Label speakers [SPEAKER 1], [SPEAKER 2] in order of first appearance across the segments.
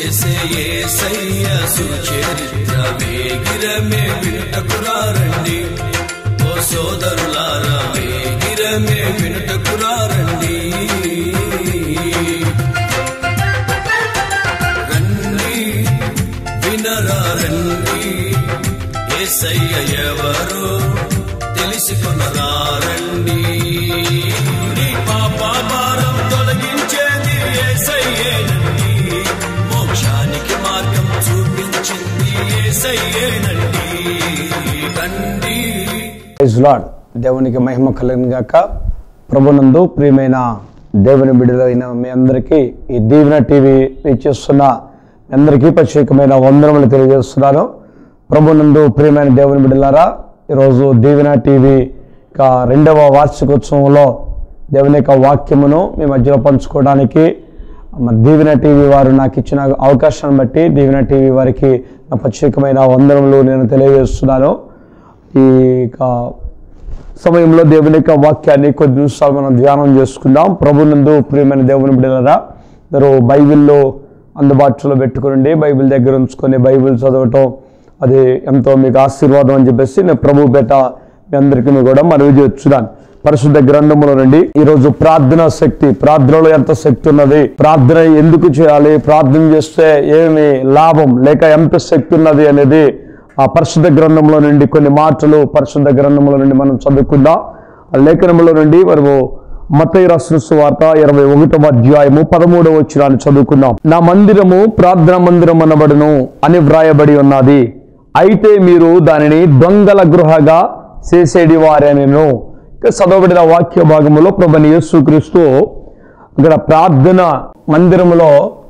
[SPEAKER 1] చేసే ఏసయ్య సుచరిత్ర వేగిరమే వినుటకురారండి ఓ సోదరులారా వేగిరమే వినుటకురారండి రండి వినరా రండి ఏసయ్య ఎవరో తెలుసుకునరా రండి నీ పాప భారం తొలగించేది ఏసయ్యేనండి మోక్షానికి మార్గం చూపించింది ఏసయ్యేనండి రండి
[SPEAKER 2] ప్రైజ్ లార్డ్ దేవునికి మహిమ కలిగిన గాక ప్రభునందు ప్రియమైన దేవుని బిడ్డలైన మీ అందరికీ ఈ దీవెన టీవీ వీక్షిస్తున్న మీ అందరికీ ప్రత్యేకమైన వందనములు తెలియజేస్తున్నాను ప్రభునందు ప్రియమైన దేవుని బిడ్డలారా ఈరోజు దీవెన టీవీ యొక్క రెండవ వార్షికోత్సవంలో దేవుని యొక్క వాక్యమును మీ మధ్యలో పంచుకోవడానికి మరి దీవెన టీవీ వారు నాకు ఇచ్చిన అవకాశాన్ని బట్టి దీవెన టీవీ వారికి నా ప్రత్యేకమైన వందనములు నేను తెలియజేస్తున్నాను ఈ యొక్క సమయంలో దేవుని యొక్క వాక్యాన్ని కొద్ది నిమిషాలు మనం ధ్యానం చేసుకుందాం ప్రభునందు ప్రియమైన దేవుని బిడ్డలరా మీరు బైబిల్లో అందుబాటులో పెట్టుకునండి బైబిల్ దగ్గర ఉంచుకొని బైబిల్ చదవటం అది ఎంతో మీకు ఆశీర్వాదం అని చెప్పేసి నేను ప్రభు పేట మీ అందరికీ కూడా మనవి చేస్తున్నాను పరిశుద్ధ గ్రంథములో నుండి ఈరోజు ప్రార్థన శక్తి ప్రార్థనలో ఎంత శక్తి ఉన్నది ప్రార్థన ఎందుకు చేయాలి ప్రార్థన చేస్తే ఏమి లాభం లేక ఎంత శక్తి ఉన్నది అనేది ఆ పరిశుద్ధ గ్రంథంలో నుండి కొన్ని మాటలు పరిశుద్ధ గ్రంథంలో నుండి మనం చదువుకుందాం ఆ లేఖనంలో నుండి మనము మత్తయి రాసిన వార్త ఇరవై ఒకటవ అధ్యాయము పదమూడవ వచ్చినాన్ని చదువుకుందాం నా మందిరము ప్రార్థన మందిరం అనబడును అని వ్రాయబడి ఉన్నది అయితే మీరు దానిని దొంగల గృహగా చేసేడి వారనెను ఇక చదవబడిన వాక్య భాగములో ప్రభుని యేసుక్రీస్తు ఇక్కడ ప్రార్థన మందిరములో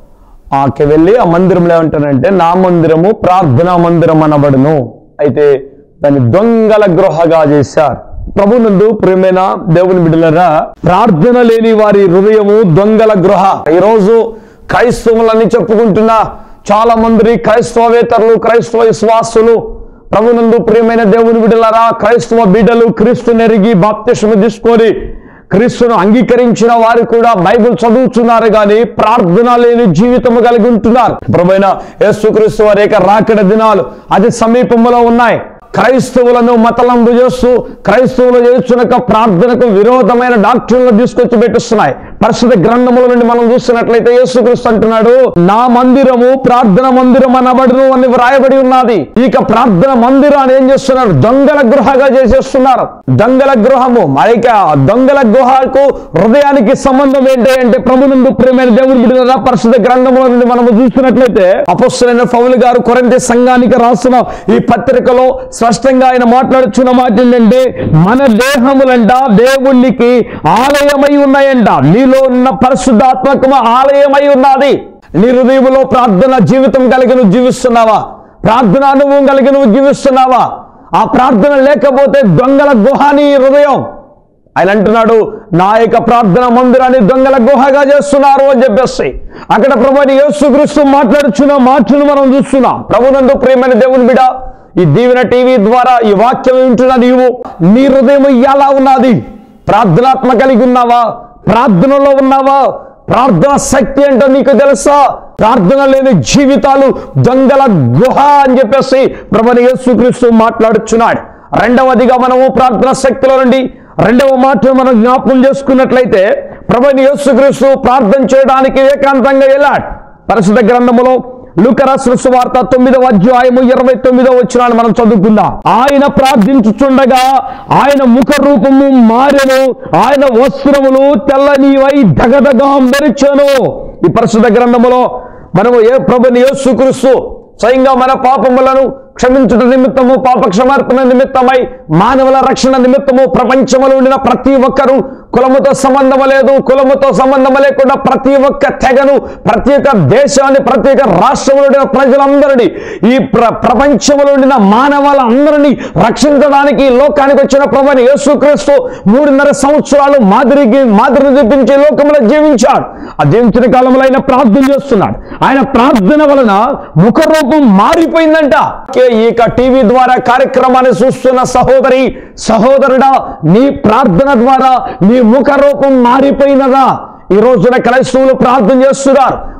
[SPEAKER 2] ఆకి వెళ్ళి ఆ మందిరంలో ఏమంటారంటే నా మందిరము ప్రార్థనా మందిరం అనబడును అయితే దాన్ని దొంగల గృహగా చేశారు ప్రభునందు ప్రియమైన దేవుని బిడ్డలరా ప్రార్థన లేని వారి హృదయము దొంగల గృహ ఈరోజు క్రైస్తవులని చెప్పుకుంటున్న చాలా మంది క్రైస్తవేతరులు క్రైస్తవ విశ్వాసులు ప్రభునందు ప్రియమైన దేవుని బిడ్డలారా క్రైస్తవ బిడ్డలు క్రీస్తు నెరిగి బాప్తిష్మ తీసుకొని క్రీస్తును అంగీకరించిన వారు కూడా బైబిల్ చదువుతున్నారు కానీ ప్రార్థన లేని జీవితము కలిగి ఉంటున్నారు ప్రభుైన యేసుక్రీస్తు వారి యొక్క రాకడ దినాలు అతి సమీపంలో ఉన్నాయి క్రైస్తవులను మతలంబు చేస్తూ క్రైస్తవులు చేస్తున్న యొక్క ప్రార్థనకు విరోధమైన డాక్టర్లను తీసుకొచ్చి పెట్టిస్తున్నాయి పరిశుద్ధ గ్రంథముల నుండి మనం చూస్తున్నట్లయితే యేసుక్రీస్తు అంటున్నాడు నా మందిరము ప్రార్థన మందిరం అనబడును అని వ్రాయబడి ఉన్నది ఇక ప్రార్థన మందిరాన్ని ఏం చేస్తున్నారు దొంగల గృహగా చేసేస్తున్నారు దొంగల గృహము మరిక దొంగల గృహకు హృదయానికి సంబంధం ఏంటి అంటే ప్రభునందు ప్రేమైన దేవుని బిడ్డల పరిశుద్ధ గ్రంథముల నుండి మనం చూస్తున్నట్లయితే అపస్సులైన పౌలు గారు కొరంతి సంఘానికి రాసిన ఈ పత్రికలో స్పష్టంగా ఆయన మాట్లాడుచున్న మాట ఏంటంటే మన దేహములంట దేవునికి ఆలయమై ఉన్నాయంట నీలో ఉన్న పరిశుద్ధాత్మకమ ఆలయమై ఉన్నది నీ హృదయంలో ప్రార్థన జీవితం కలిగి నువ్వు జీవిస్తున్నావా ప్రార్థన అనుభవం కలిగి నువ్వు జీవిస్తున్నావా ఆ ప్రార్థన లేకపోతే దొంగల గుహ నీ హృదయం ఆయన అంటున్నాడు నా యొక్క ప్రార్థన మందిరాన్ని దొంగల గుహగా చేస్తున్నారు అని చెప్పేసి అక్కడ ప్రభుని యేసుక్రీస్తు మాట్లాడుచున్న మాటలు మనం చూస్తున్నాం ప్రభునందు ప్రియమైన దేవుని బిడ ఈ దీవెన టీవీ ద్వారా ఈ వాక్యం వింటున్న నీవు నీ హృదయం ఎలా ఉన్నది ప్రార్థనాత్మ కలిగి ఉన్నావా ప్రార్థనలో ఉన్నావా ప్రార్థన శక్తి ఏంటో నీకు తెలుసా ప్రార్థన లేని జీవితాలు దొంగల గుహ అని చెప్పేసి ప్రభుని యేసుక్రీస్తు మాట్లాడుచున్నాడు రెండవదిగా మనము ప్రార్థన శక్తిలో నుండి రెండవ మాట మనం జ్ఞాపకం చేసుకున్నట్లయితే ప్రభుని యేసుక్రీస్తు ప్రార్థన చేయడానికి ఏకాంతంగా వెళ్ళాడు పరిశుద్ధ గ్రంథములో లూకరాసిన సువార్త తొమ్మిదవ అధ్యాయము ఇరవై తొమ్మిదవ వచ్చినాన్ని మనం చదువుకుందాం ఆయన ప్రార్థించుచుండగా ఆయన ముఖ రూపము మారెను ఆయన వస్త్రములు తెల్లనివై దగదగా మెరిచాను ఈ పరిశుద్ధ గ్రంథములో మనము ఏ ప్రభుని యేసుక్రీస్తు స్వయంగా మన పాపములను క్షమించుట నిమిత్తము పాప క్షమార్పణ నిమిత్తమై మానవుల రక్షణ నిమిత్తము ప్రపంచంలో ఉండిన ప్రతి ఒక్కరూ కులముతో సంబంధం లేదు కులముతో సంబంధం లేకుండా ప్రతి ఒక్క తెగను ప్రతి ఒక్క దేశాన్ని ప్రతి ఒక్క రాష్ట్రంలో ఉండిన ప్రజలందరినీ ఈ ప్ర ప్రపంచంలో ఉండిన మానవాళ్ళందరినీ రక్షించడానికి ఈ లోకానికి వచ్చిన ప్రభుని యేసుక్రీస్తు మూడున్నర సంవత్సరాలు మాదిరికి మాదిరి చూపించి లోకంలో జీవించాడు ఆ జీవించిన కాలంలో ఆయన ప్రార్థన చేస్తున్నాడు ఆయన ప్రార్థన వలన ముఖరూపం మారిపోయిందంట ఈ టీవీ ద్వారా కార్యక్రమాన్ని చూస్తున్న సహోదరి సహోదరుడా నీ ప్రార్థన ద్వారా నీ ముఖ రూపం మారిపోయినదా ఈ రోజున క్రైస్తవులు ప్రార్థన చేస్తున్నారు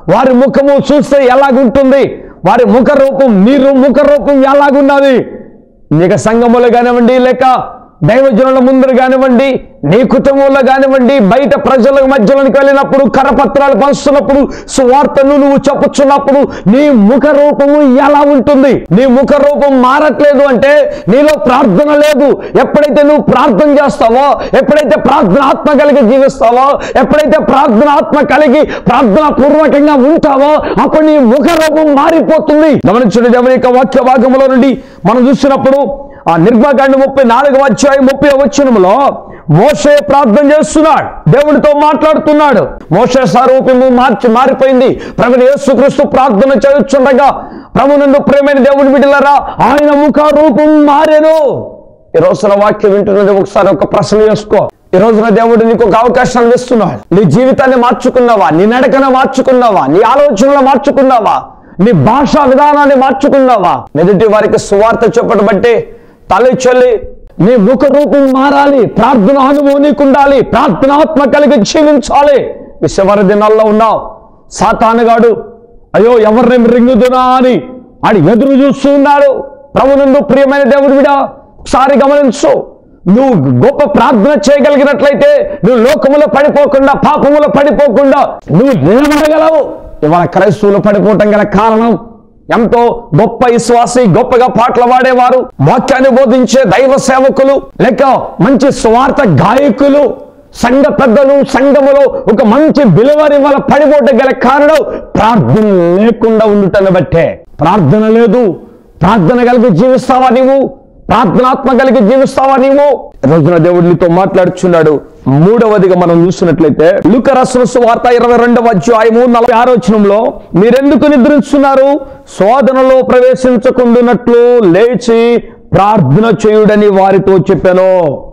[SPEAKER 2] వారి ముఖము చూస్తే ఎలాగుంటుంది వారి ముఖ రూపం మీరు ముఖ రూపం ఎలాగున్నది నీకు సంఘములు కానివ్వండి లేక దైవజనుల ముందర కానివ్వండి నీ కుటుంబంలో కానివ్వండి బయట ప్రజల మధ్యలోకి వెళ్ళినప్పుడు కరపత్రాలు పంచుతున్నప్పుడు సువార్తను నువ్వు చెప్పుచున్నప్పుడు నీ ముఖ రూపము ఎలా ఉంటుంది నీ ముఖ రూపం మారట్లేదు అంటే నీలో ప్రార్థన లేదు ఎప్పుడైతే నువ్వు ప్రార్థన చేస్తావో ఎప్పుడైతే ప్రార్థన ఆత్మ కలిగి జీవిస్తావో ఎప్పుడైతే ప్రార్థన ఆత్మ కలిగి ప్రార్థన పూర్వకంగా ఉంటావో అప్పుడు నీ ముఖ రూపం మారిపోతుంది గమనించండి దేవుని యొక్క వాక్య భాగంలో నుండి మనం చూసినప్పుడు ఆ నిర్మకాండ ముప్పై నాలుగవ అధ్యాయం ముప్పై వచనములో మోసే ప్రార్థన చేస్తున్నాడు దేవుడితో మాట్లాడుతున్నాడు మోసే స్వరూపము మార్చి మారిపోయింది ప్రభు యేసుక్రీస్తు ప్రార్థన చేస్తుండగా ప్రభునందు ప్రేమైన దేవుని బిడ్డలరా ఆయన ముఖ రూపం మారెను ఈ రోజున వాక్యం వింటున్నది ఒకసారి ఒక ప్రశ్న చేసుకో ఈ రోజున దేవుడు నీకు ఒక అవకాశాన్ని ఇస్తున్నాడు నీ జీవితాన్ని మార్చుకున్నావా నీ నడకను మార్చుకున్నావా నీ ఆలోచనలు మార్చుకున్నావా నీ భాషా విధానాన్ని మార్చుకున్నావా ఎదుటి వారికి సువార్త చెప్పడం బట్టి తల్లి చెల్లి నీ ముఖ రూపం మారాలి ప్రార్థన అనుభవం నీకు ఉండాలి ప్రార్థనాత్మ కలిగి జీవించాలి ఈ చివరి దినాల్లో ఉన్నావు సాతానుగాడు అయ్యో ఎవరిని రింగుదునా అని ఆడి ఎదురు చూస్తూ ఉన్నాడు ప్రభునందు ప్రియమైన దేవుడు విడా ఒకసారి గమనించు నువ్వు గొప్ప ప్రార్థన చేయగలిగినట్లయితే నువ్వు లోకములో పడిపోకుండా పాపములో పడిపోకుండా నువ్వు నిలబడగలవు ఇవాళ క్రైస్తవులు పడిపోవటం గల కారణం ఎంతో గొప్ప విశ్వాసి గొప్పగా పాటలు పాడేవారు వాక్యాన్ని బోధించే దైవ సేవకులు లేక మంచి స్వార్థ గాయకులు సంఘ పెద్దలు సంఘములో ఒక మంచి బిలువరి వల్ల పడిపోట గల కారణం ప్రార్థన లేకుండా ఉండుటను బట్టే ప్రార్థన లేదు ప్రార్థన కలిగి జీవిస్తావా నీవు ప్రార్థనాత్మ కలిగి జీవిస్తావా నీవు ఈ రోజున దేవుడు నీతో మాట్లాడుచున్నాడు మూడవదిగా మనం చూసినట్లయితే లుకరస్న సువార్త ఇరవై రెండవ అధ్యాయము నలభై ఆరో వచనంలో మీరెందుకు నిద్రించున్నారు శోధనలో ప్రవేశించకుండానట్లు లేచి ప్రార్థన చేయుడని వారితో చెప్పాను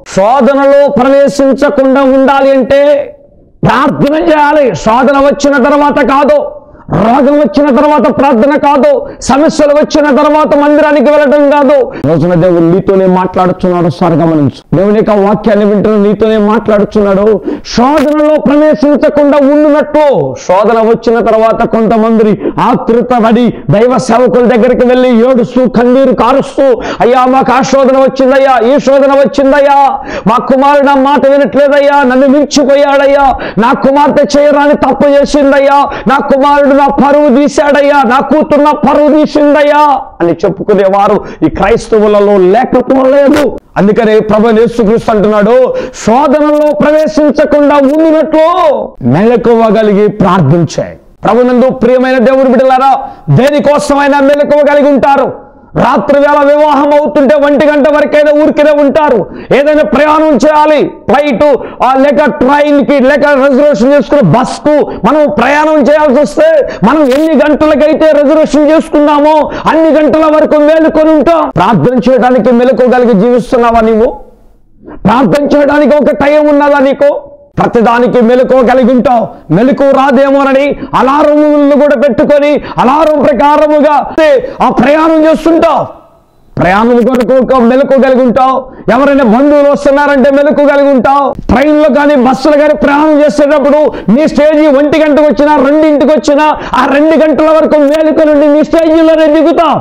[SPEAKER 2] శోధనలో ప్రవేశించకుండా ఉండాలి అంటే ప్రార్థన చేయాలి శోధన వచ్చిన తర్వాత కాదు రోగం వచ్చిన తర్వాత ప్రార్థన కాదు సమస్యలు వచ్చిన తర్వాత మందిరానికి వెళ్ళడం కాదు రోజున దేవుడు నీతోనే మాట్లాడుతున్నాడు సార్ గమనించు దేవుని యొక్క వాక్యాన్ని వింటున్న నీతోనే మాట్లాడుతున్నాడు శోధనలో ప్రవేశించకుండా ఉండునట్టు శోధన వచ్చిన తర్వాత కొంతమంది ఆతృత పడి దైవ సేవకుల దగ్గరికి వెళ్ళి ఏడుస్తూ కన్నీరు కారుస్తూ అయ్యా మాకు ఆ శోధన వచ్చిందయ్యా ఈ శోధన వచ్చిందయ్యా మా కుమారుడు నా మాట వినట్లేదయ్యా నన్ను మించిపోయాడయ్యా నా కుమార్తె చేయరాని తప్పు చేసిందయ్యా నా కుమారుడు నా పరువు తీశాడయ్యా నా కూతురు నా పరువు తీసిందయ్యా అని చెప్పుకునేవారు ఈ క్రైస్తవులలో లేకపోలేదు అందుకనే ప్రభు యేసుక్రీస్తు అంటున్నాడు శోధనలో ప్రవేశించకుండా ఉండినట్లు మెలకువగలిగి ప్రార్థించాయి ప్రభునందు ప్రియమైన దేవుని బిడ్డలారా దేనికోసమైనా మెలకువ కలిగి ఉంటారు రాత్రి వేళ వివాహం అవుతుంటే ఒంటి గంట వరకైనా ఊరికినే ఉంటారు ఏదైనా ప్రయాణం చేయాలి ఫ్లైట్ లేక ట్రైన్ కి లేక రిజర్వేషన్ చేసుకుని బస్ కు మనం ప్రయాణం చేయాల్సి వస్తే మనం ఎన్ని గంటలకైతే రిజర్వేషన్ చేసుకున్నామో అన్ని గంటల వరకు మేలుకొని ఉంటాం ప్రార్థన చేయడానికి మెలకువగలిగి జీవిస్తున్నావా నీవు ప్రార్థన చేయడానికి ఒక టైం ఉన్నదా నీకు ప్రతిదానికి మెలకు కలిగి ఉంటావు మెలకు రాదేమోనని అలారములు కూడా పెట్టుకొని అలారం ప్రకారముగా ఆ ప్రయాణం చేస్తుంటావు ప్రయాణం కొరకు ఒక మెలకు కలిగి ఉంటావు ఎవరైనా బంధువులు వస్తున్నారంటే మెలకు కలిగి ఉంటావు ట్రైన్లో కానీ బస్సులో కానీ ప్రయాణం చేసేటప్పుడు నీ స్టేజీ ఒంటి గంటకు వచ్చినా రెండింటికి వచ్చినా ఆ రెండు గంటల వరకు మేలుకు నుండి నీ స్టేజీలోనే దిగుతావు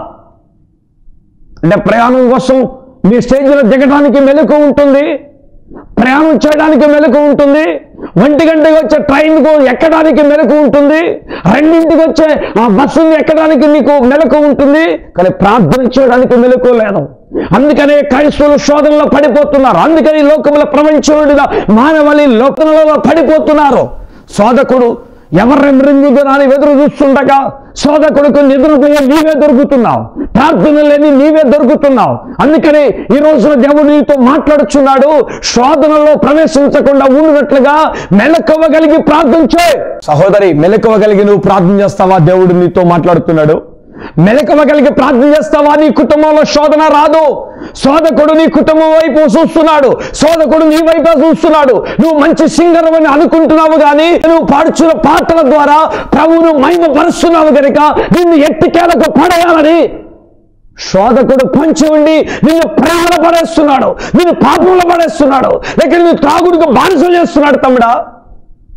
[SPEAKER 2] అంటే ప్రయాణం కోసం మీ స్టేజ్లో దిగడానికి మెలకు ఉంటుంది ప్రయాణం చేయడానికి మెలకు ఉంటుంది ఒంటి గంటకి వచ్చే ట్రైన్కు ఎక్కడానికి మెలకు ఉంటుంది రెండింటికి వచ్చే ఆ బస్సుని ఎక్కడానికి నీకు మెలకు ఉంటుంది కానీ ప్రార్థన చేయడానికి మెలకు లేదు అందుకనే క్రైస్తవులు శోధనలో పడిపోతున్నారు అందుకని ఈ లోకంలో ప్రపంచంలో మానవలి లోకంలో పడిపోతున్నారు శోధకుడు ఎవరిని మృంగుదనాన్ని ఎదురు చూస్తుండగా శోధకుడికి నిద్రపోయే నీవే దొరుకుతున్నావు ప్రార్థన లేని నీవే దొరుకుతున్నావు అందుకని ఈ రోజున దేవుడు నీతో మాట్లాడుచున్నాడు శోధనలో ప్రవేశించకుండా ఉన్నట్లుగా మెలకువగలిగి ప్రార్థన చేయి సహోదరి మెలకువగలిగి నువ్వు ప్రార్థన చేస్తావా దేవుడు నీతో మాట్లాడుతున్నాడు మెలకువగలిగి ప్రార్థన చేస్తావా నీ కుటుంబంలో శోధన రాదు శోధకుడు నీ కుటుంబం వైపు చూస్తున్నాడు శోధకుడు నీ వైపు చూస్తున్నాడు నువ్వు మంచి సింగర్ అని అనుకుంటున్నావు కానీ నువ్వు పాడుచున్న పాటల ద్వారా ప్రభువును మహిమపరుస్తున్నావు కనుక నిన్ను ఎట్టికేలకు పడేయాలని శోధకుడు పంచి ఉండి నిన్ను ప్రేమలో పడేస్తున్నాడు నిన్ను పాపంలో పడేస్తున్నాడు లేక నిన్ను త్రాగుడికి బానిస చేస్తున్నాడు తమ్ముడా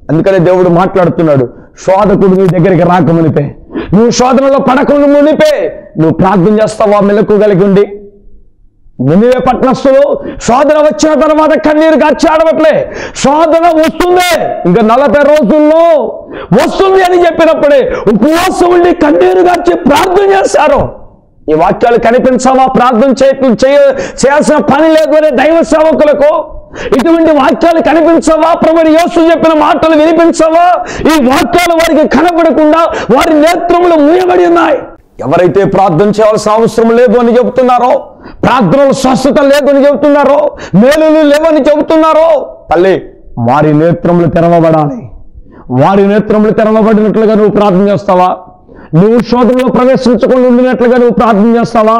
[SPEAKER 2] అందుకనే దేవుడు మాట్లాడుతున్నాడు శోధకుడు నీ దగ్గరికి రాకమునిపే నువ్వు శోధనలో పడకుండా మునిపే నువ్వు ప్రార్థన చేస్తావా మెలకు కలిగి ఉండి నినివే పట్టణస్తులు శోధన వచ్చిన తర్వాత కన్నీరు కాచి ఆడవట్లే శోధన వస్తుంది ఇంకా నలభై రోజుల్లో వస్తుంది అని చెప్పినప్పుడే ఉపవాసం ఉండి కన్నీరు కాచి ప్రార్థన చేశారు ఈ వాక్యాలు కనిపించవా ప్రార్థన చేయ చేయ- చేయాల్సిన పని లేదు అనే దైవ సేవకులకు ఇటువంటి వాక్యాలు కనిపించవా ప్రభుని యేసు చెప్పిన మాటలు వినిపించవా ఈ వాక్యాలు వారికి కనబడకుండా వారి నేత్రములు మూయబడి ఉన్నాయి ఎవరైతే ప్రార్థన చేయాల్సిన అవసరం లేదు అని చెబుతున్నారో ప్రార్థనలు స్వస్థత లేదు అని చెబుతున్నారో మేలులు లేవని చెబుతున్నారో తల్లి వారి నేత్రములు తెరవబడాలి వారి నేత్రములు తెరవబడినట్లుగా నువ్వు ప్రార్థన చేస్తావా నువ్వు శోధనలో ప్రవేశించకుండా ఉండినట్లుగా నువ్వు ప్రార్థన చేస్తావా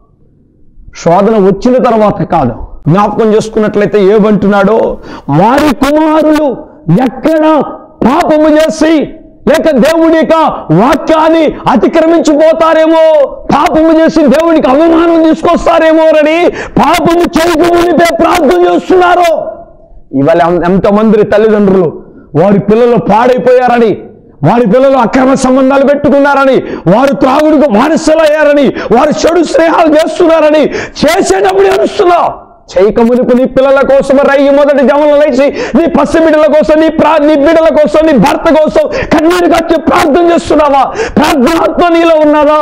[SPEAKER 2] శోధన వచ్చిన తర్వాత కాదు జ్ఞాపకం చేసుకున్నట్లయితే ఏమంటున్నాడో వారి కుమారులు ఎక్కడ పాపము చేసి లేక దేవుని యొక్క వాక్యాన్ని అతిక్రమించిపోతారేమో పాపము చేసి దేవునికి అవమానం తీసుకొస్తారేమో అని పాపము చేయకమునిపే ప్రార్థన చేస్తున్నారు ఇవాళ ఎంతమంది తల్లిదండ్రులు వారి పిల్లలు పాడైపోయారని వారి పిల్లలు అక్రమ సంబంధాలు పెట్టుకున్నారని వారు త్రాగుడికి బానిసలయ్యారని వారు చెడు స్నేహాలు చేస్తున్నారని చేసేటప్పుడు ఏడుస్తున్నావు చేయక మునుపు నీ పిల్లల కోసం రయ్యి మొదటి జమలు లేచి నీ పసి బిడ్డల కోసం నీ ప్రా నీ బిడ్డల కోసం నీ భర్త కోసం కన్నీరు కచ్చి ప్రార్థన చేస్తున్నావా ప్రార్థనాత్మ నీలో ఉన్నదా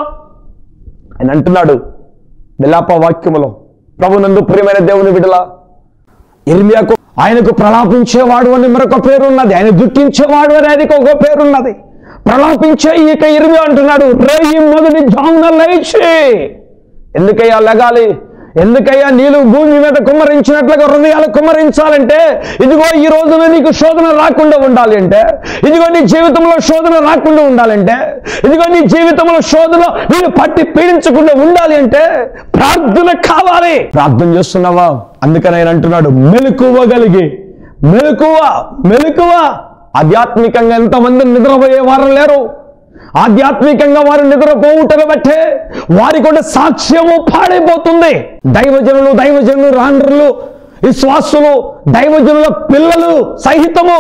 [SPEAKER 2] ఆయన అంటున్నాడు విలాప వాక్యములో ప్రభునందు ప్రియమైన దేవుని బిడ్డలా ఇర్మియాకు ఆయనకు ప్రలాపించేవాడు అని మరొక పేరు ఉన్నది ఆయన దుఃఖించేవాడు అని ఆయనకు ఒక పేరున్నది ప్రలాపించే ఇక ఇర్మియా అంటున్నాడు రేయి మొదటి జామున లేచి ఎందుకయ్యా లెగాలి ఎందుకయ్యా నీళ్ళు భూమి మీద కుమ్మరించినట్లుగా హృదయాలు కుమ్మరించాలంటే ఇదిగో ఈ రోజున నీకు శోధన రాకుండా ఉండాలి అంటే ఇదిగో నీ జీవితంలో శోధన రాకుండా ఉండాలంటే ఇదిగో నీ జీవితంలో శోధన నేను పట్టి పీడించకుండా ఉండాలి అంటే ప్రార్థన కావాలి ప్రార్థన చేస్తున్నావా అందుకని ఆయన అంటున్నాడు మెలకువగలిగి మెలకువ మెలకువ ఆధ్యాత్మికంగా ఎంతమంది నిద్రపోయే వారు లేరు ఆధ్యాత్మికంగా వారు నిద్రపోవుటను బట్టే వారి కూడా సాక్ష్యము పాడైపోతుంది దైవజనులు దైవజనులు రాండ్రులు విశ్వాసులు దైవజనుల పిల్లలు సహితము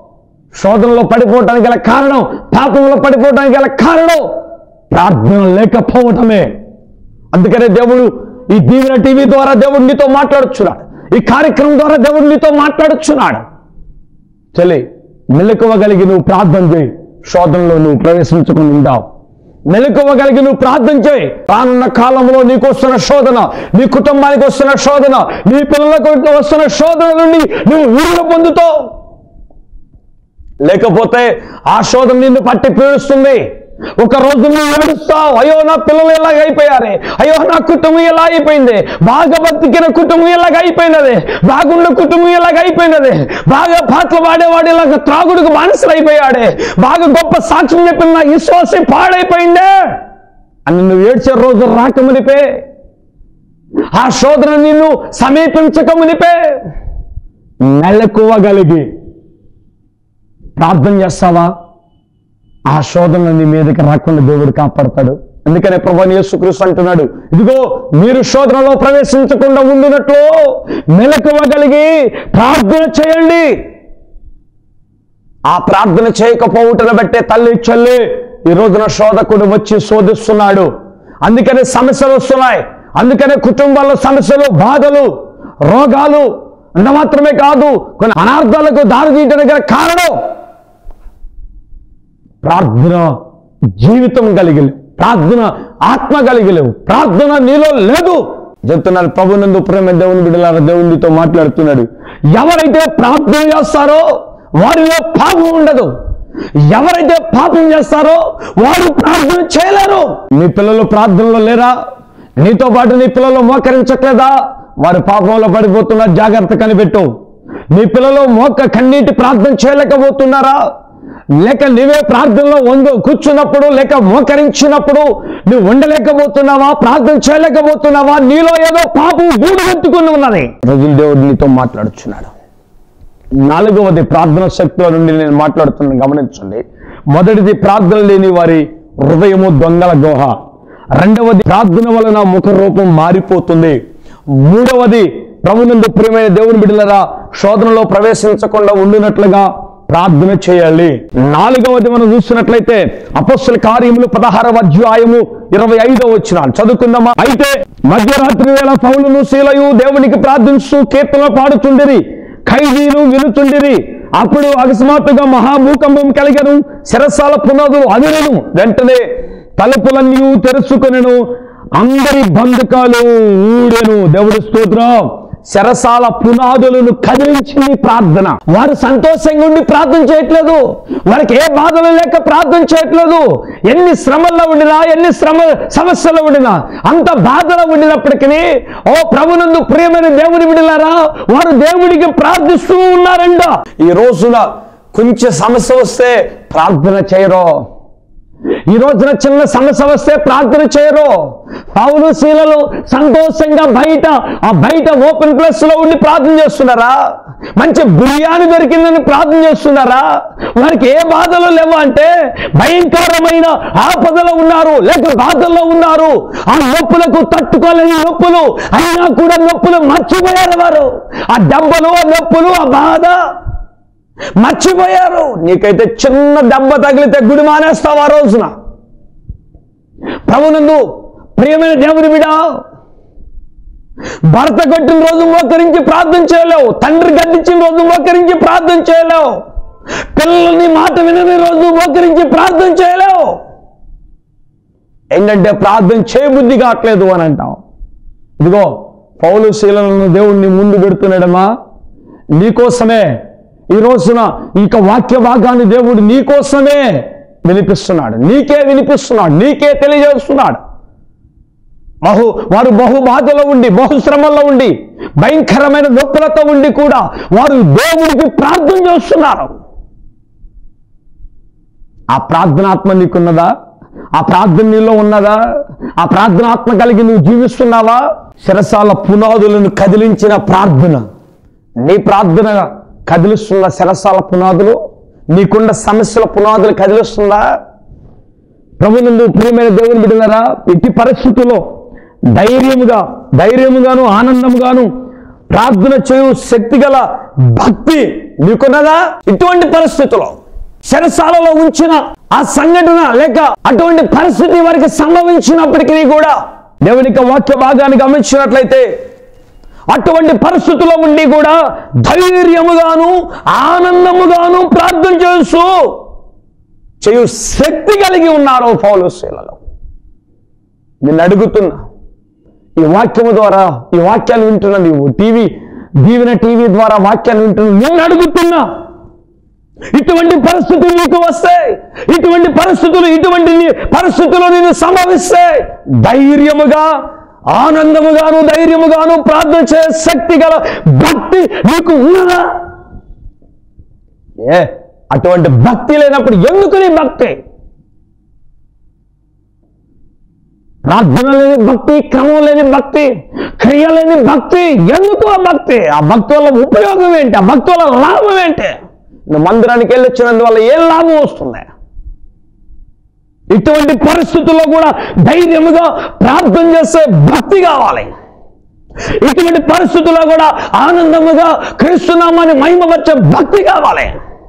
[SPEAKER 2] శోధనలో పడిపోవటానికి గల కారణం పాపంలో పడిపోవటానికి గల కారణం ప్రార్థన లేకపోవటమే అందుకనే దేవుడు ఈ దీవెన టీవీ ద్వారా దేవుడు నీతో మాట్లాడుచున్నాడు ఈ కార్యక్రమం ద్వారా దేవుడు నీతో మాట్లాడుచున్నాడు చలి మెలకువగలిగి నువ్వు ప్రార్థన చేయి శోధనలో నువ్వు ప్రవేశించుకుని ఉంటావు మెలకువగలిగి నువ్వు ప్రార్థన చేయి రానున్న కాలంలో నీకు వస్తున్న శోధన నీ కుటుంబానికి వస్తున్న శోధన నీ పిల్లలకు వస్తున్న శోధన నుండి నువ్వు విడుదల పొందుతావు లేకపోతే ఆ శోధన నిన్ను పట్టి పీడిస్తుంది ఒక రోజు నువ్వు ఏడుస్తావు అయ్యో నా పిల్లలు ఎలాగ అయిపోయారే అయ్యో నా కుటుంబం ఎలా అయిపోయింది బాగా బతికిన కుటుంబం ఎలాగ అయిపోయినది బాగున్న కుటుంబం ఎలాగ అయిపోయినది బాగా పాటలు పాడేవాడు ఇలాగ త్రాగుడికి బానిసలు అయిపోయాడే బాగా గొప్ప సాక్ష్యం చెప్పిన నా విశ్వాసం పాడైపోయిందే అని నువ్వు ఏడ్చే రోజు రాకమునిపే ఆ శోధన నిన్ను సమీపించకమునిపే మెలకువగలిగి ప్రార్థన చేస్తావా ఆ శోధన నీ మీదకి రాకుండా దేవుడు కాపాడతాడు అందుకనే ప్రభు యేసుక్రీస్తు అంటున్నాడు ఇదిగో మీరు శోధనలో ప్రవేశించకుండా ఉండినట్లు మెలకువగలిగి ప్రార్థన చేయండి ఆ ప్రార్థన చేయకపోవుటను బట్టే తల్లి చెల్లి ఈ రోజున శోధకుడు వచ్చి శోధిస్తున్నాడు అందుకనే సమస్యలు వస్తున్నాయి అందుకనే కుటుంబాల్లో సమస్యలు బాధలు రోగాలు అంత మాత్రమే కాదు కొన్ని అనార్థాలకు దారి తీయడానికి గల కారణం ప్రార్థన జీవితం కలిగి ప్రార్థన ఆత్మ కలిగి లేవు ప్రార్థన నీలో లేదు చెప్తున్నాను ప్రభునందు ప్రేమ దేవుని బిడ్డలారా దేవునితో మాట్లాడుతున్నాడు ఎవరైతే ప్రార్థన చేస్తారో వారిలో పాపం ఉండదు ఎవరైతే పాపం చేస్తారో వారు ప్రార్థన చేయలేరు నీ పిల్లలు ప్రార్థనలో లేరా నీతో పాటు నీ పిల్లలు మోకరించట్లేదా వారు పాపంలో పడిపోతున్న జాగ్రత్త కనిపెట్టు నీ పిల్లలు మోక కన్నీటి ప్రార్థన చేయలేకపోతున్నారా లేక నీవే ప్రార్థనలో వందు కూర్చున్నప్పుడు లేక మోకరించినప్పుడు నువ్వు ఉండలేకపోతున్నావా ప్రార్థన చేయలేకపోతున్నావా నీలో ఏదో పాపం గూడు కట్టుకుని ఉన్నది రోజులు దేవుడు నీతో మాట్లాడుచున్నాడు నాలుగవది ప్రార్థన శక్తుల నుండి నేను మాట్లాడుతున్నాను గమనించండి మొదటిది ప్రార్థన లేని వారి హృదయము దొంగల గుహ రెండవది ప్రార్థన వలన ముఖ రూపం మారిపోతుంది మూడవది ప్రభునందు ప్రియమైన దేవుని బిడ్డలరా శోధనలో ప్రవేశించకుండా ఉండినట్లుగా ప్రార్థన చేయాలి నాలుగవది మనం చూసినట్లయితే అపస్సుల కార్యములు పదహారవ అధ్యాయము ఇరవై ఐదవ వచ్చిన చదువుకుందామా అయితే మధ్యరాత్రి వేళ పౌలును శీలయు దేవునికి ప్రార్థించు కీర్తన పాడుచుండిరి ఖైదీలు వినుచుండిరి అప్పుడు అకస్మాత్తుగా మహాభూకంపం కలిగను శిరస్సాల పునాదులు అదిరెను వెంటనే తలుపులన్నీ తెరుచుకొనెను అందరి బంధకాలు ఊడెను దేవుడి స్తోత్రం శరసాల పునాదులను కదిలించింది ప్రార్థన వారు సంతోషంగా ఉండి ప్రార్థన చేయట్లేదు వారికి ఏ బాధలు లేక ప్రార్థన చేయట్లేదు ఎన్ని శ్రమల్లో ఉండినా ఎన్ని శ్రమ సమస్యలు ఉండినా అంత బాధలో ఉండినప్పటికీ ఓ ప్రభునందు ప్రియమైన దేవుని విడిలారా వారు దేవుడికి ప్రార్థిస్తూ ఉన్నారంట ఈ రోజున కొంచెం సమస్య వస్తే ప్రార్థన చేయరు ఈ రోజున చిన్న సమస్య వస్తే ప్రార్థన చేయరు పౌలు శీలలు సంతోషంగా బయట ఆ బయట ఓపెన్ ప్లేస్ లో ఉండి ప్రార్థన చేస్తున్నారా మంచి బిర్యానీ దొరికిందని ప్రార్థన చేస్తున్నారా వారికి ఏ బాధలు లేవు అంటే భయంకరమైన ఆపదలో ఉన్నారు లేక బాధల్లో ఉన్నారు ఆ నొప్పులకు తట్టుకోలేని నొప్పులు అయినా కూడా నొప్పులు మర్చిపోయారు వారు ఆ దెబ్బలు ఆ నొప్పులు ఆ బాధ మర్చిపోయారు నీకైతే చిన్న దెబ్బ తగిలితే గుడి మానేస్తావు ఆ రోజున ప్రభునందు ప్రియమైన దేవుని బిడ భర్త కొట్టిన రోజు మోకరించి ప్రార్థన చేయలేవు తండ్రి గద్దించిన రోజు మోకరించి ప్రార్థన చేయలేవు పిల్లల్ని మాట వినని రోజు మోకరించి ప్రార్థన చేయలేవు ఏంటంటే ప్రార్థన చేయబుద్ధి కావట్లేదు అని అంటాం ఇదిగో పౌలు శీలను దేవుణ్ణి ముందు పెడుతున్నాడమ్మా నీకోసమే ఈ రోజున ఇక వాక్య భాగాన్ని దేవుడు నీకోసమే వినిపిస్తున్నాడు నీకే వినిపిస్తున్నాడు నీకే తెలియజేస్తున్నాడు బహు వారు బహు బాధలో ఉండి బహు శ్రమల్లో ఉండి భయంకరమైన నొప్పులతో ఉండి కూడా వారు దేవుడికి ప్రార్థన చేస్తున్నారు ఆ ప్రార్థనాత్మ నీకున్నదా ఆ ప్రార్థన నీలో ఉన్నదా ఆ ప్రార్థనాత్మ కలిగి నువ్వు జీవిస్తున్నావా శిరసాల పునాదులను కదిలించిన ప్రార్థన నీ ప్రార్థన కదిలిస్తున్న శిరసాల పునాదులు నీకున్న సమస్యల పునాదులు కదిలిస్తుందా ప్రభునందు ప్రియమైన దేవుని బిడ్డలారా ఎట్టి పరిస్థితుల్లో ధైర్యముగా ధైర్యముగాను ఆనందముగాను ప్రార్థన చేయు శక్తి గల భక్తి నీకున్నదా ఇటువంటి పరిస్థితుల్లో శరసాలలో ఉంచిన ఆ సంఘటన లేక అటువంటి పరిస్థితి వారికి సంభవించినప్పటికీ కూడా దేవునికి వాక్య భాగాన్ని గమనించినట్లయితే అటువంటి పరిస్థితుల్లో ఉండి కూడా ధైర్యముగాను ఆనందముగాను ప్రార్థన చేస్తూ చేయు శక్తి కలిగి ఉన్నారు పౌలశీలలో నేను అడుగుతున్నా ఈ వాక్యము ద్వారా ఈ వాక్యాన్ని వింటున్నా నీవు టీవీ దీవెన టీవీ ద్వారా వాక్యాన్ని వింటున్నా నేను అడుగుతున్నా ఇటువంటి పరిస్థితులు నీకు వస్తాయి ఇటువంటి పరిస్థితులు ఇటువంటి నీ- పరిస్థితులు నేను సంభవిస్తే ధైర్యముగా ఆనందముగాను ధైర్యముగాను ప్రార్థన చే శక్తి గల భక్తి నీకు ఉన్నదా ఏ అటువంటి భక్తి లేనప్పుడు ఎందుకు నీ భక్తి ప్రార్థన లేని భక్తి క్రమం లేని భక్తి క్రియ లేని భక్తి ఎందుకు ఆ భక్తి ఆ భక్తి వల్ల ఉపయోగం ఏంటి ఆ భక్తి వల్ల లాభం ఏంటి నువ్వు మందిరానికి వెళ్ళి వచ్చినందువల్ల ఏం లాభం వస్తుంది ఇటువంటి పరిస్థితుల్లో కూడా ధైర్యముగా ప్రార్థన చేసే భక్తి కావాలి ఇటువంటి పరిస్థితుల్లో కూడా ఆనందముగా క్రీస్తునామాన్ని మహిమపరిచే భక్తి కావాలి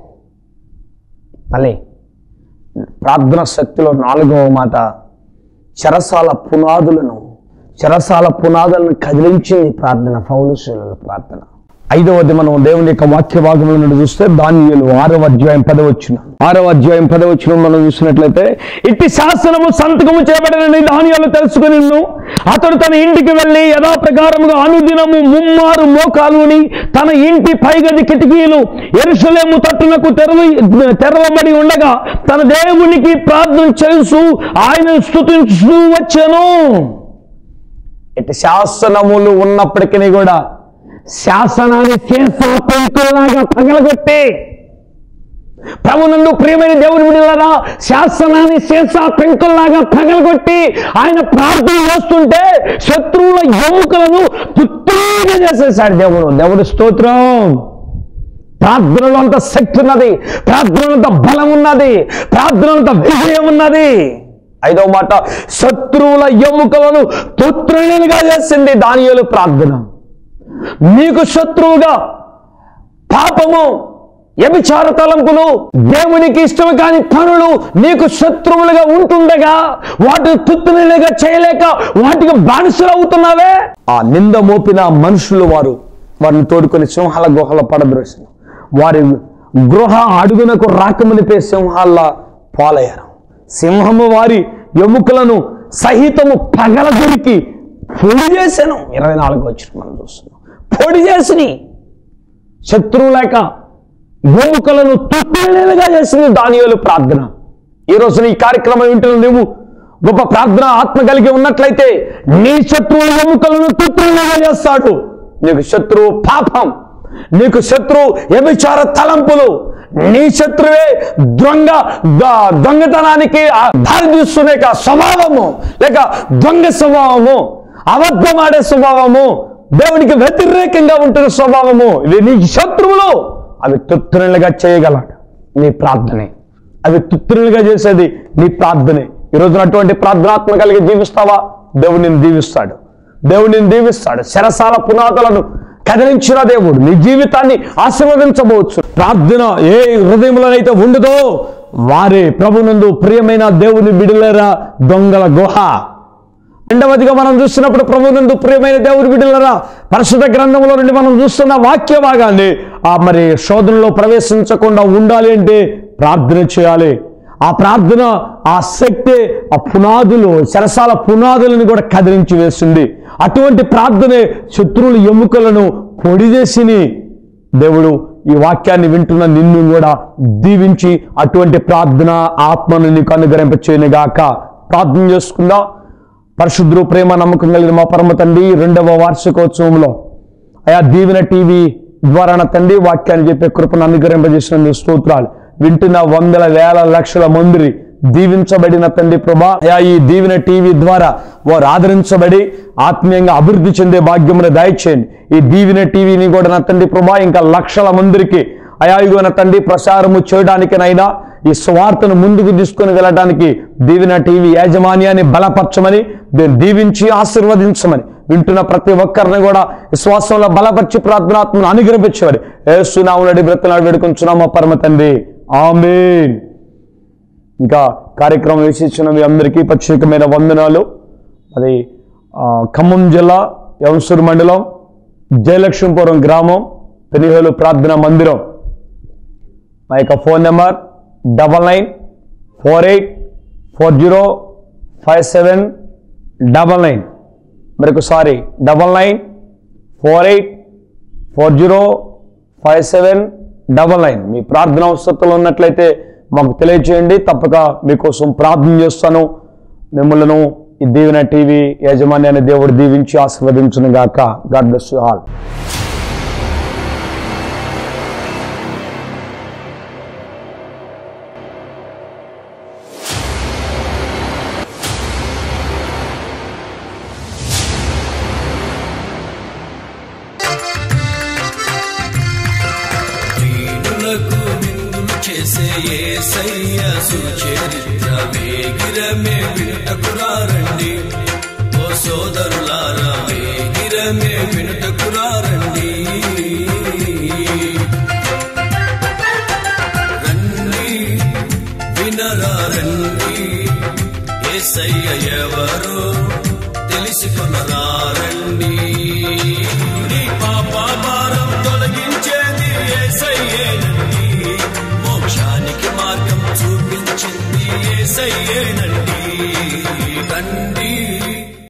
[SPEAKER 2] మళ్ళీ ప్రార్థన శక్తిలో నాలుగవ మాట చెరసాల పునాదులను చెరసాల పునాదులను కదిలించింది ప్రార్థన పౌలుశీల ప్రార్థన ఐదవది మనం దేవుని యొక్క వాక్య భాగంలో నుండి చూస్తే దానియలు ఆరవ అధ్యాయం పదవచ్చున ఆరవ అధ్యాయం పదవచ్చున మనం చూసినట్లయితే ఇట్టి శాసనము సంతకము చేయబడిన దానియాలు తెలుసుకుని అతడు తన ఇంటికి వెళ్ళి యథాప్రకారముగా అనుదినము ముమ్మారు మోకాలుని తన ఇంటి పైగది కిటికీలు ఎరుసలేము తట్టునకు తెరవ తెరవబడి ఉండగా తన దేవునికి ప్రార్థన చేస్తూ ఆయన స్థుతిస్తూ వచ్చాను ఇటు శాసనములు ఉన్నప్పటికీ కూడా శాసనాన్ని శీర్ష పెంకుల్లాగా పగలగొట్టి ప్రభునందు ప్రియమైన దేవుని విడుదలరా శాసనాన్ని శీర్ష పెంకుల్లాగా పగలగొట్టి ఆయన ప్రార్థన చేస్తుంటే శత్రువుల ఎముకలను తుత్తుగా చేసేసాడు దేవుడు దేవుడి స్తోత్రం ప్రార్థనలో అంత శక్తి ఉన్నది ప్రార్థనలో అంత బలం ఉన్నది ప్రార్థనలో అంత విజయం ఉన్నది ఐదవ మాట శత్రువుల ఎముకలను తుత్రులుగా చేసింది దానియేలు ప్రార్థన నీకు శత్రువుగా పాపము వ్యభిచార తలంపులు దేవునికి ఇష్టం కాని పనులు నీకు శత్రువులుగా ఉంటుండగా వాటిని తుత్తునిలుగా చేయలేక వాటికి బానిసలు అవుతున్నావే ఆ నింద మోపిన మనుషులు వారు వారిని తోడుకొని సింహాల గుహల పడద్రోసిన వారి గృహ అడుగునకు రాకమునిపే సింహాల పాలయ్యారు సింహము వారి ఎముకలను సహితము పగల దొరికి పొడి చేశాను ఇరవై నాలుగు వచ్చిన మనం చూస్తున్నాం పొడి చేసిని శత్రువు లేక ఎముకలను తుప్పులుగా చేసింది దానియోలు ప్రార్థన ఈ రోజు ఈ కార్యక్రమం వింటున్న నువ్వు గొప్ప ప్రార్థన ఆత్మ కలిగి ఉన్నట్లయితే నీ శత్రువు ఎముకలను తుప్పులుగా చేస్తాడు నీకు శత్రువు పాపం నీకు శత్రువు వ్యభిచార తలంపులు నీ శత్రువే దొంగ ద- దొంగతనానికి ఆ దారి తీస్తున్న యొక్క స్వభావము లేక దొంగ స్వభావము అబద్ధమాడే స్వభావము దేవునికి వ్యతిరేకంగా ఉంటున్న స్వభావము ఇవి నీ శత్రువులు అవి తుత్తునులుగా చేయగలడు నీ ప్రార్థనే అవి తుత్తునులుగా చేసేది నీ ప్రార్థనే ఈ రోజున అటువంటి ప్రార్థనాత్మ కలిగి జీవిస్తావా దేవుడు నిన్ను దీవిస్తాడు దేవుడు నిన్ను దీవిస్తాడు శరసాల పునాదులను కదిలించిన దేవుడు నీ జీవితాన్ని ఆశీర్వదించబోవచ్చు ప్రార్థన ఏ హృదయంలోనైతే ఉండదో వారే ప్రభునందు ప్రియమైన దేవుని బిడులరా దొంగల గుహ రెండవదిగా మనం చూస్తున్నప్పుడు ప్రభునందు ప్రియమైన దేవుడి బిడ్డలరా పరిశుద్ధ గ్రంథంలో నుండి మనం చూస్తున్న వాక్య భాగాన్ని ఆ మరి శోధనలో ప్రవేశించకుండా ఉండాలి అంటే ప్రార్థన చేయాలి ఆ ప్రార్థన ఆ శక్తి ఆ పునాదులు శరసాల పునాదులను కూడా కదిలించి వేస్తుంది అటువంటి ప్రార్థనే శత్రువుల ఎముకలను పొడి చేసిని దేవుడు ఈ వాక్యాన్ని వింటున్న నిన్ను కూడా దీవించి అటువంటి ప్రార్థన ఆత్మను నీకు అనుగ్రహింపచేయను గాక ప్రార్థన చేసుకుందాం పరిశుద్ధుడు ప్రేమ నమ్మకం కలిగిన మా పరమ తండ్రి రెండవ వార్షికోత్సవంలో అయా దీవెన టీవీ ద్వారా నా తండ్రి వాక్యాన్ని చెప్పే కృపను అనుగ్రహింపజేసిన స్తోత్రాలు వింటున్న వందల వేల లక్షల మంది దీవించబడిన తండ్రి ప్రభా అయా ఈ దీవెన టీవీ ద్వారా వారు ఆదరించబడి ఆత్మీయంగా అభివృద్ధి చెందే భాగ్యమును దయచేయండి ఈ దీవెన టీవీని కూడా నా తండ్రి ప్రభా ఇంకా లక్షల మందికి అయాయుగో నా తండ్రి ప్రసారము చేయడానికినైనా ఈ స్వార్థను ముందుకు తీసుకొని వెళ్ళడానికి దీవెన టీవీ యాజమాన్యాన్ని బలపరచమని దీన్ని దీవించి ఆశీర్వదించమని వింటున్న ప్రతి ఒక్కరిని కూడా విశ్వాసంలో బలపరిచి ప్రార్థనాత్మను అనుగ్రహించేవారు ఏసునామునడి బ్రతనాడు వేడుకొంచున్నామా పరమ తండ్రి ఆమేన్ ఇంకా కార్యక్రమం వీక్షించిన మీ అందరికీ ప్రత్యేకమైన వందనాలు అది ఆ, ఖమ్మం జిల్లా యవసూరు మండలం జయలక్ష్మీపురం గ్రామం పెనిహేలు ప్రార్థనా మందిరం మా యొక్క phone number double nine four eight four zero five seven double nine మరొకసారి double nine four eight four zero five seven double nine మీ ప్రార్థన అవసరతలు ఉన్నట్లయితే మాకు తెలియజేయండి తప్పక మీకోసం ప్రార్థన చేస్తాను మిమ్మల్ని ఈ దీవెన టీవీ యాజమాన్యాన్ని దేవుడు దీవించి ఆశీర్వదించును గాక గాడ్ బ్లెస్ యు ఆల్
[SPEAKER 1] దీనులకు విందులు చేసే యేసయ్య సుచరిత్ర వేగిరమే వినుటకురారండి ఓ సోదరులారా వేగిరమే వినుటకురారండి రండి వినరా రండి యేసయ్య ఎవరో తెలుసుకొనరా రండి నీ పాప భారం తొలగించేది యేసయ్యేనండి మోక్షానికి మార్గం చూపించింది యేసయ్యేనండి